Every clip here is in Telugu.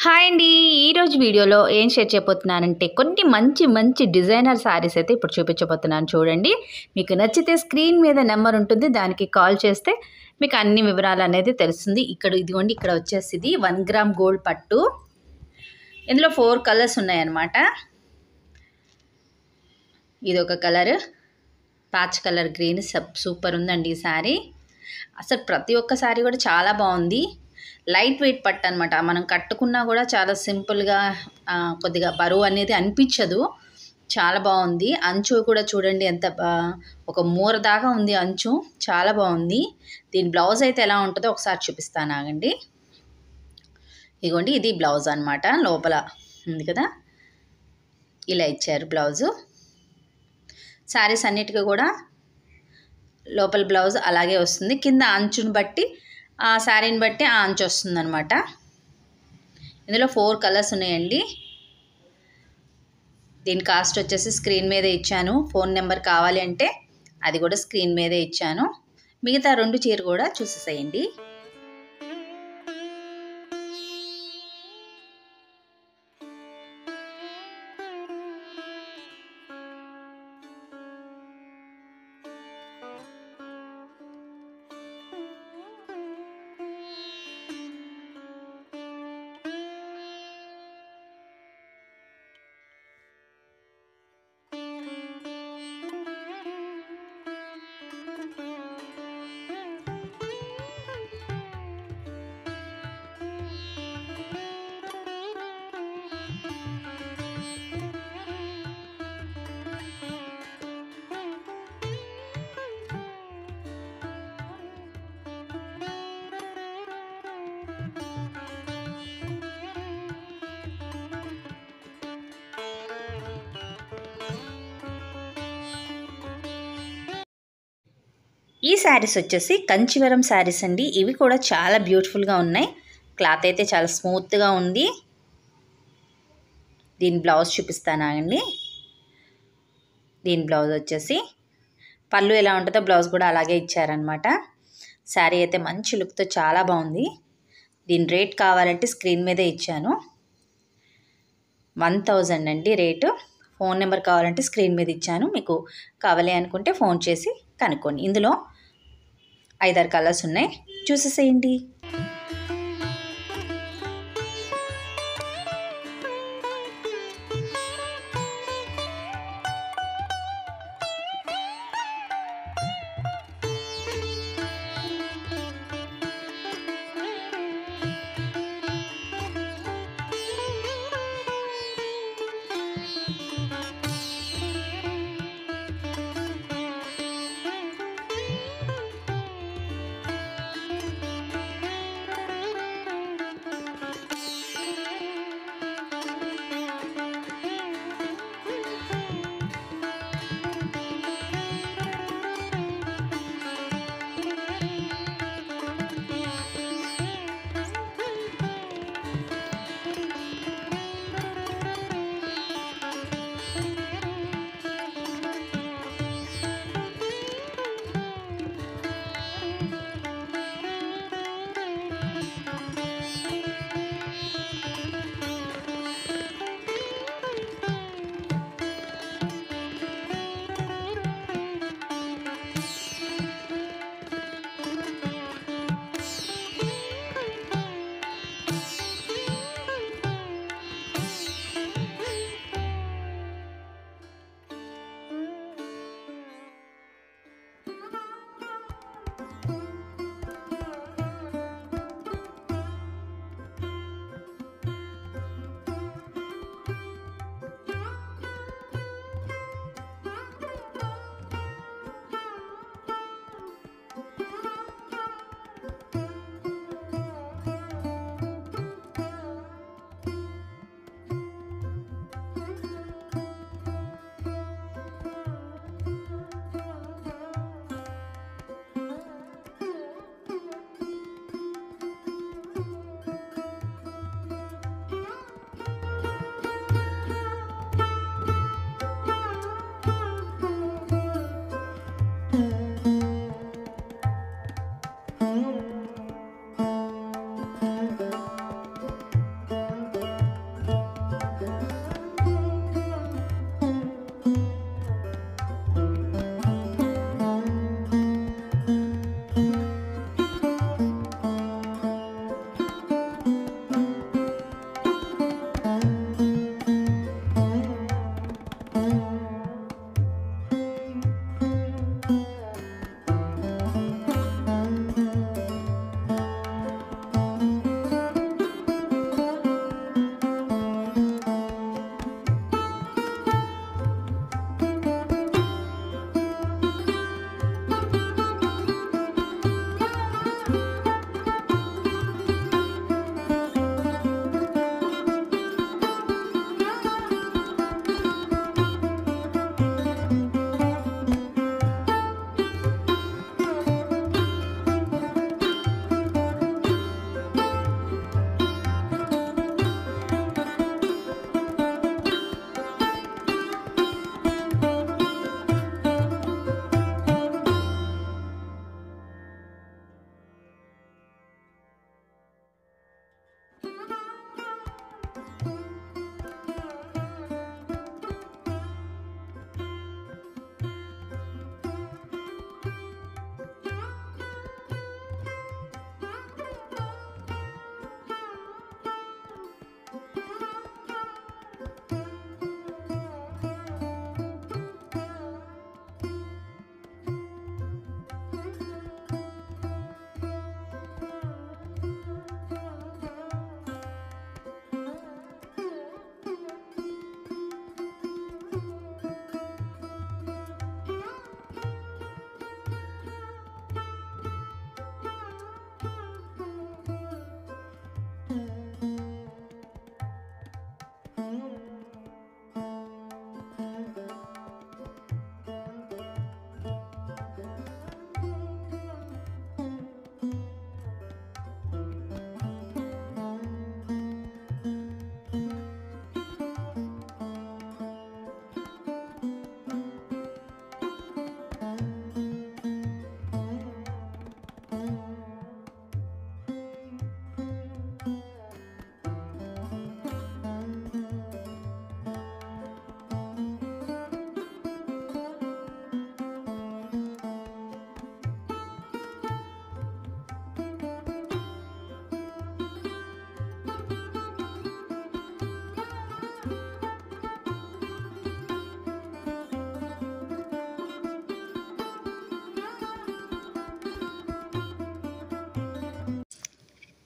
హాయ్ అండి ఈరోజు వీడియోలో ఏం షేర్ చేయబోతున్నానంటే కొన్ని మంచి మంచి డిజైనర్ శారీస్ అయితే ఇప్పుడు చూపించబోతున్నాను చూడండి మీకు నచ్చితే స్క్రీన్ మీద నెంబర్ ఉంటుంది దానికి కాల్ చేస్తే మీకు అన్ని వివరాలు అనేది తెలుస్తుంది ఇక్కడ ఇదిగోండి ఇక్కడ వచ్చేసి ఇది వన్ గ్రామ్ గోల్డ్ పట్టు ఇందులో ఫోర్ కలర్స్ ఉన్నాయన్నమాట ఇది ఒక కలర్ పాచ్ కలర్ గ్రీన్ సబ్ సూపర్ ఉందండి ఈ శారీ అసలు ప్రతి ఒక్క శారీ కూడా చాలా బాగుంది లైట్ వెయిట్ పట్టు అనమాట మనం కట్టుకున్నా కూడా చాలా సింపుల్గా ఆ, కొద్దిగా బరువు అనేది అనిపించదు చాలా బాగుంది అంచు కూడా చూడండి ఎంత బా- ఒక మూర దాకా ఉంది అంచు చాలా బాగుంది దీని బ్లౌజ్ అయితే ఎలా ఉంటుందో ఒకసారి చూపిస్తాను ఆగండి ఇదిగోండి ఇది బ్లౌజ్ అన్నమాట లోపల ఉంది కదా ఇలా ఇచ్చారు బ్లౌజు శారీస్ అన్నిటికీ కూడా లోపల బ్లౌజ్ అలాగే వస్తుంది కింద అంచుని బట్టి ఆ శారీని బట్టి ఆ అంచు వస్తుంది అనమాట ఇందులో ఫోర్ కలర్స్ ఉన్నాయండి దీని కాస్ట్ వచ్చేసి స్క్రీన్ మీదే ఇచ్చాను ఫోన్ నెంబర్ కావాలి అంటే అది కూడా స్క్రీన్ మీదే ఇచ్చాను మిగతా రెండు చీర కూడా చూసేసేయండి ఈ శారీస్ వచ్చేసి కంచివరం శారీస్ అండి ఇవి కూడా చాలా బ్యూటిఫుల్గా ఉన్నాయి క్లాత్ అయితే చాలా స్మూత్గా ఉంది దీని బ్లౌజ్ చూపిస్తాను ఆగండి దీని బ్లౌజ్ వచ్చేసి పళ్ళు ఎలా ఉంటుందో బ్లౌజ్ కూడా అలాగే ఇచ్చారనమాట శారీ అయితే మంచి లుక్తో చాలా బాగుంది దీని రేట్ కావాలంటే స్క్రీన్ మీదే ఇచ్చాను వన్ థౌజండ్ అండి రేటు ఫోన్ నెంబర్ కావాలంటే స్క్రీన్ మీద ఇచ్చాను మీకు కావాలి అనుకుంటే ఫోన్ చేసి కనుక్కోండి ఇందులో ఐదారు కలర్స్ ఉన్నాయి చూసేసేయండి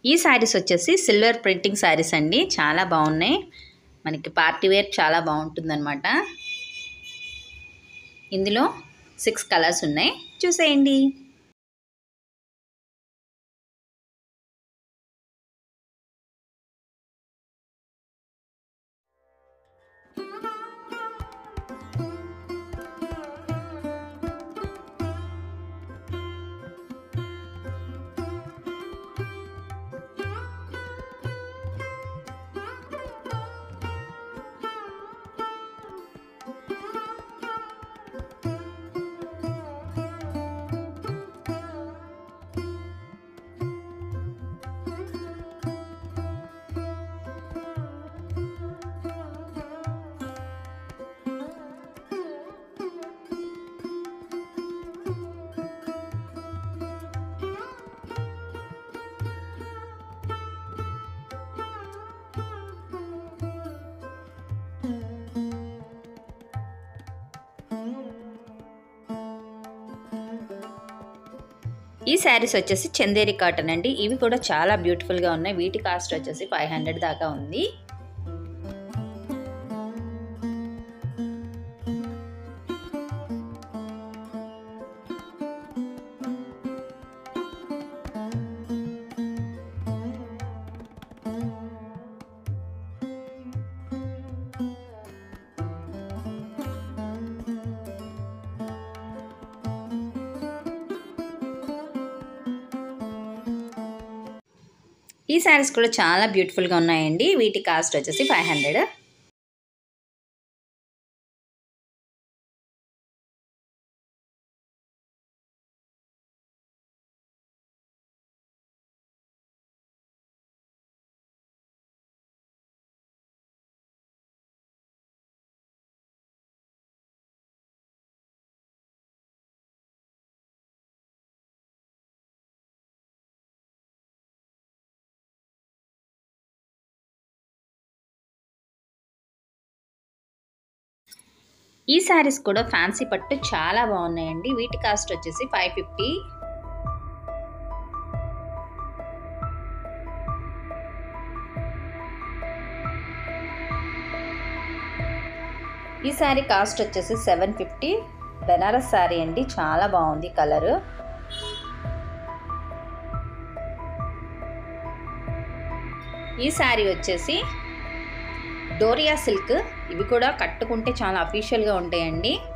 ఈ శారీస్ వచ్చేసి సిల్వర్ ప్రింటింగ్ శారీస్ అండి చాలా బాగున్నాయి మనకి పార్టీ వేర్ చాలా బాగుంటుందన్నమాట ఇందులో సిక్స్ కలర్స్ ఉన్నాయి చూసేయండి ఈ శారీస్ వచ్చేసి చందేరి కాటన్ అండి ఇవి కూడా చాలా బ్యూటిఫుల్గా ఉన్నాయి వీటి కాస్ట్ వచ్చేసి ఫైవ్ హండ్రెడ్ దాకా ఉంది ఈ శారీస్ కూడా చాలా బ్యూటిఫుల్గా ఉన్నాయండి వీటి కాస్ట్ వచ్చేసి ఫైవ్ హండ్రెడ్ ఈ శారీస్ కూడా ఫ్యాన్సీ పట్టు చాలా బాగున్నాయండి వీటి కాస్ట్ వచ్చేసి ఫైవ్ ఫిఫ్టీ ఈ శారీ కాస్ట్ వచ్చేసి సెవెన్ ఫిఫ్టీ బెనారస్ శారీ అండి చాలా బాగుంది కలరు ఈ శారీ వచ్చేసి డోరియా సిల్క్ ఇవి కూడా కట్టుకుంటే చాలా అఫీషియల్గా ఉంటాయండి